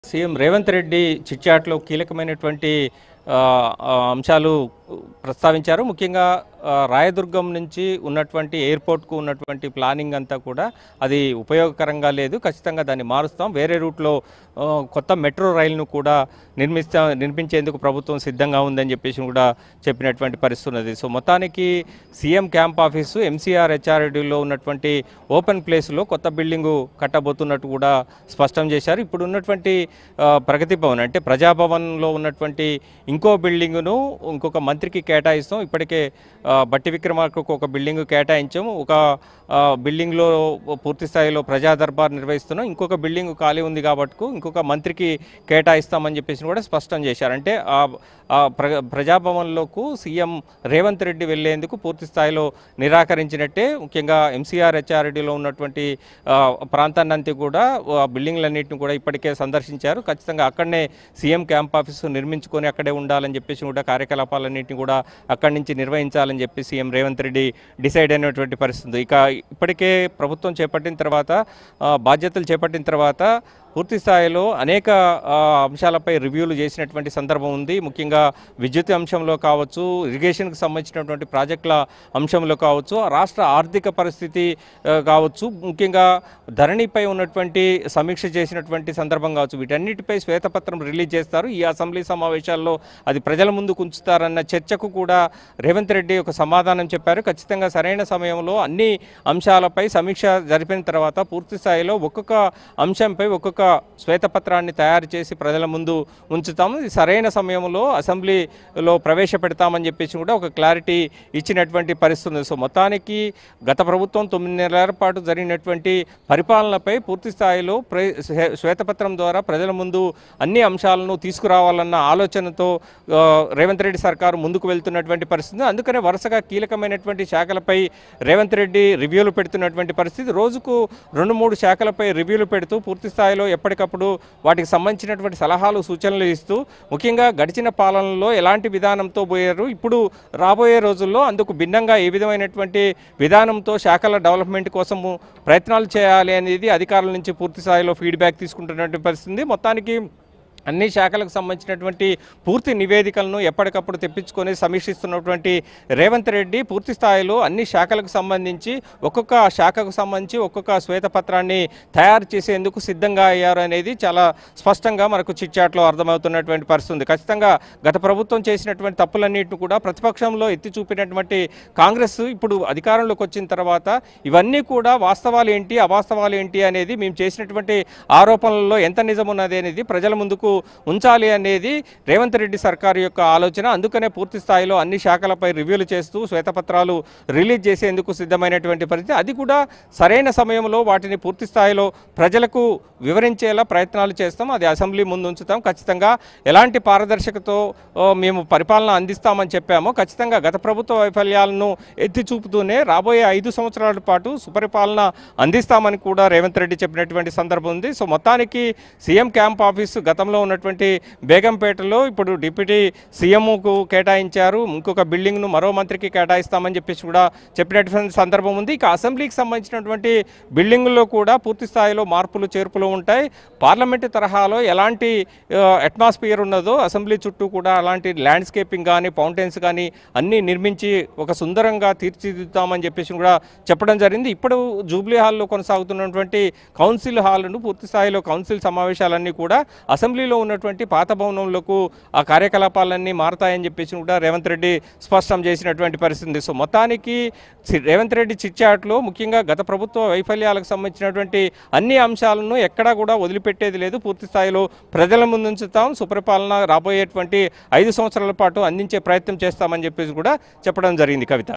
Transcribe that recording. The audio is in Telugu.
సీఎం రేవంత్ రెడ్డి చిట్చాట్లో కీలకమైనటువంటి ఆ, ఆ, అంశాలు ప్రస్తావించారు ముఖ్యంగా ఆ, రాయదుర్గం నుంచి ఉన్నటువంటి ఎయిర్పోర్ట్కు ఉన్నటువంటి ప్లానింగ్ అంతా కూడా అది ఉపయోగకరంగా లేదు ఖచ్చితంగా దాన్ని మారుస్తాం వేరే రూట్లో ఆ, కొత్త మెట్రో రైలును కూడా నిర్మిస్తా నిర్మించేందుకు ప్రభుత్వం సిద్ధంగా ఉందని చెప్పేసి కూడా చెప్పినటువంటి పరిస్థితి ఉన్నది సో మొత్తానికి సీఎం క్యాంప్ ఆఫీసు ఎంసీఆర్ హెచ్ఆర్డీలో ఉన్నటువంటి ఓపెన్ ప్లేస్లో కొత్త బిల్డింగు కట్టబోతున్నట్టు కూడా స్పష్టం చేశారు ఇప్పుడు ఉన్నటువంటి ఆ, ప్రగతి భవన్ అంటే ప్రజాభవన్లో ఉన్నటువంటి ఇంకో బిల్డింగును ఇంకొక మంత్రికి కేటాయిస్తాం ఇప్పటికే ఆ, బట్టి విక్రమార్కకు ఒక బిల్డింగ్ కేటాయించాము ఒక ఆ, బిల్డింగ్లో పూర్తి స్థాయిలో ప్రజా దర్బార్ నిర్వహిస్తున్నాం ఇంకొక బిల్డింగ్ ఖాళీ ఉంది కాబట్టి ఇంకొక మంత్రికి కేటాయిస్తామని చెప్పేసి కూడా స్పష్టం చేశారు అంటే ఆ ఆ ప్ర ప్రజాభవన్లోకి సీఎం రేవంత్ రెడ్డి వెళ్లేందుకు పూర్తి స్థాయిలో నిరాకరించినట్టే ముఖ్యంగా ఎంసీఆర్ హెచ్ఆర్డీలో ఉన్నటువంటి ఆ, ప్రాంతాన్నంతా కూడా ఆ బిల్డింగ్లన్నింటిని కూడా ఇప్పటికే సందర్శించారు ఖచ్చితంగా అక్కడనే సీఎం క్యాంప్ ఆఫీసు నిర్మించుకొని అక్కడే ఉండాలని చెప్పేసి కూడా కార్యకలాపాలన్నింటినీ కూడా అక్కడి నుంచి నిర్వహించాలని చెప్పి సీఎం రేవంత్ రెడ్డి డిసైడ్ అయినటువంటి పరిస్థితి ఇక ఇప్పటికే ప్రభుత్వం చేపట్టిన తర్వాత ఆ, బాధ్యతలు చేపట్టిన తర్వాత పూర్తి స్థాయిలో అనేక ఆ, అంశాలపై రివ్యూలు చేసినటువంటి సందర్భం ఉంది ముఖ్యంగా విద్యుత్ అంశంలో కావచ్చు ఇరిగేషన్కి సంబంధించినటువంటి ప్రాజెక్టుల అంశంలో కావచ్చు ఆ రాష్ట్ర ఆర్థిక పరిస్థితి ఆ, కావచ్చు ముఖ్యంగా ధరణిపై ఉన్నటువంటి సమీక్ష చేసినటువంటి సందర్భం కావచ్చు వీటన్నిటిపై శ్వేతపత్రం రిలీజ్ చేస్తారు ఈ అసెంబ్లీ సమావేశాల్లో అది ప్రజల ముందుకు ఉంచుతారన్న చర్చకు కూడా రేవంత్ రెడ్డి ఒక సమాధానం చెప్పారు ఖచ్చితంగా సరైన సమయంలో అన్ని అంశాలపై సమీక్ష జరిపిన తర్వాత పూర్తి స్థాయిలో ఒక్కొక్క అంశంపై ఒక్కొక్క శ్వేతపత్రాన్ని తయారు చేసి ప్రజల ముందు ఉంచుతాము ఇది సరైన సమయంలో అసెంబ్లీలో ప్రవేశపెడతామని చెప్పేసి కూడా ఒక క్లారిటీ ఇచ్చినటువంటి పరిస్థితి ఉంది సో మొత్తానికి గత ప్రభుత్వం తొమ్మిది నెలల పాటు జరిగినటువంటి పరిపాలనపై పూర్తి స్థాయిలో ప్ర శ్వే- శ్వేతపత్రం ద్వారా ప్రజల ముందు అన్ని అంశాలను తీసుకురావాలన్న ఆలోచనతో ఆ, రేవంత్ రెడ్డి సర్కారు ముందుకు వెళ్తున్నటువంటి పరిస్థితి ఉంది. అందుకనే వరుసగా కీలకమైనటువంటి శాఖలపై రేవంత్ రెడ్డి రివ్యూలు పెడుతున్నటువంటి పరిస్థితి రోజుకు రెండు మూడు శాఖలపై రివ్యూలు పెడుతూ పూర్తి స్థాయిలో ఎప్పటికప్పుడు వాటికి సంబంధించినటువంటి సలహాలు సూచనలు ఇస్తూ ముఖ్యంగా గడిచిన పాలనలో ఎలాంటి విధానంతో పోయారు ఇప్పుడు రాబోయే రోజుల్లో అందుకు భిన్నంగా ఏ విధమైనటువంటి విధానంతో శాఖల డెవలప్మెంట్ కోసము ప్రయత్నాలు చేయాలి అనేది అధికారుల నుంచి పూర్తి స్థాయిలో ఫీడ్బ్యాక్ తీసుకుంటున్నటువంటి పరిస్థితి ఉంది. మొత్తానికి అన్ని శాఖలకు సంబంధించినటువంటి పూర్తి నివేదికలను ఎప్పటికప్పుడు తెప్పించుకొని సమీక్షిస్తున్నటువంటి రేవంత్ రెడ్డి పూర్తి స్థాయిలో అన్ని శాఖలకు సంబంధించి ఒక్కొక్క శాఖకు సంబంధించి ఒక్కొక్క శ్వేతపత్రాన్ని తయారు చేసేందుకు సిద్ధంగా అయ్యారు అనేది చాలా స్పష్టంగా మనకు చిట్చాట్లో అర్థమవుతున్నటువంటి పరిస్థితి ఉంది ఖచ్చితంగా గత ప్రభుత్వం చేసినటువంటి తప్పులన్నింటిని కూడా ప్రతిపక్షంలో ఎత్తి చూపినటువంటి కాంగ్రెస్ ఇప్పుడు అధికారంలోకి వచ్చిన తర్వాత ఇవన్నీ కూడా వాస్తవాలు ఏంటి అవాస్తవాలు ఏంటి అనేది మేము చేసినటువంటి ఆరోపణలలో ఎంత నిజం ఉన్నది అనేది ప్రజల ముందుకు ఉంచాలి అనేది రేవంత్ రెడ్డి సర్కారు యొక్క ఆలోచన అందుకనే పూర్తి స్థాయిలో అన్ని శాఖలపై రివ్యూలు చేస్తూ శ్వేతపత్రాలు రిలీజ్ చేసేందుకు సిద్ధమైనటువంటి పరిస్థితి అది కూడా సరైన సమయంలో వాటిని పూర్తి స్థాయిలో ప్రజలకు వివరించేలా ప్రయత్నాలు చేస్తాం అది అసెంబ్లీ ముందు ఉంచుతాం ఖచ్చితంగా ఎలాంటి పారదర్శకతో ఓ, మేము పరిపాలన అందిస్తామని చెప్పామో ఖచ్చితంగా గత ప్రభుత్వ వైఫల్యాలను ఎత్తి చూపుతూనే రాబోయే ఐదు సంవత్సరాల పాటు సుపరిపాలన అందిస్తామని కూడా రేవంత్ రెడ్డి చెప్పినటువంటి సందర్భం ఉంది సో మొత్తానికి సీఎం క్యాంప్ ఆఫీసు గతంలో ఉన్నటువంటి బేగంపేటలో ఇప్పుడు డిప్యూటీ సీఎంకు కేటాయించారు ఇంకొక బిల్డింగ్ను మరో మంత్రికి కేటాయిస్తామని చెప్పేసి కూడా చెప్పినటువంటి సందర్భం ఉంది ఇక అసెంబ్లీకి సంబంధించినటువంటి బిల్డింగుల్లో కూడా పూర్తి స్థాయిలో మార్పులు చేర్పులు ఉంటాయి పార్లమెంటు తరహాలో ఎలాంటి అట్మాస్ఫియర్ ఉన్నదో అసెంబ్లీ చుట్టూ కూడా అలాంటి ల్యాండ్స్కేపింగ్ కానీ ఫౌంటైన్స్ కానీ అన్నీ నిర్మించి ఒక సుందరంగా తీర్చిదిద్దామని చెప్పేసి కూడా చెప్పడం జరిగింది ఇప్పుడు జూబ్లీ హాల్లో కొనసాగుతున్నటువంటి కౌన్సిల్ హాల్ను పూర్తి స్థాయిలో కౌన్సిల్ సమావేశాలన్నీ కూడా అసెంబ్లీలో ఉన్నటువంటి పాత భవనంలోకి ఆ కార్యకలాపాలన్నీ మారతాయని చెప్పేసి కూడా రేవంత్ రెడ్డి స్పష్టం చేసినటువంటి పరిస్థితి ఉంది. సో మొత్తానికి సి- రేవంత్ రెడ్డి చిట్చాట్లో ముఖ్యంగా గత ప్రభుత్వ వైఫల్యాలకు సంబంధించినటువంటి అన్ని అంశాలను ఎక్కడా కూడా వదిలిపెట్టేది లేదు పూర్తి స్థాయిలో ప్రజల ముందుంచుతాం సుపరిపాలన రాబోయేటువంటి ఐదు సంవత్సరాల పాటు అందించే ప్రయత్నం చేస్తామని చెప్పేసి కూడా చెప్పడం జరిగింది కవిత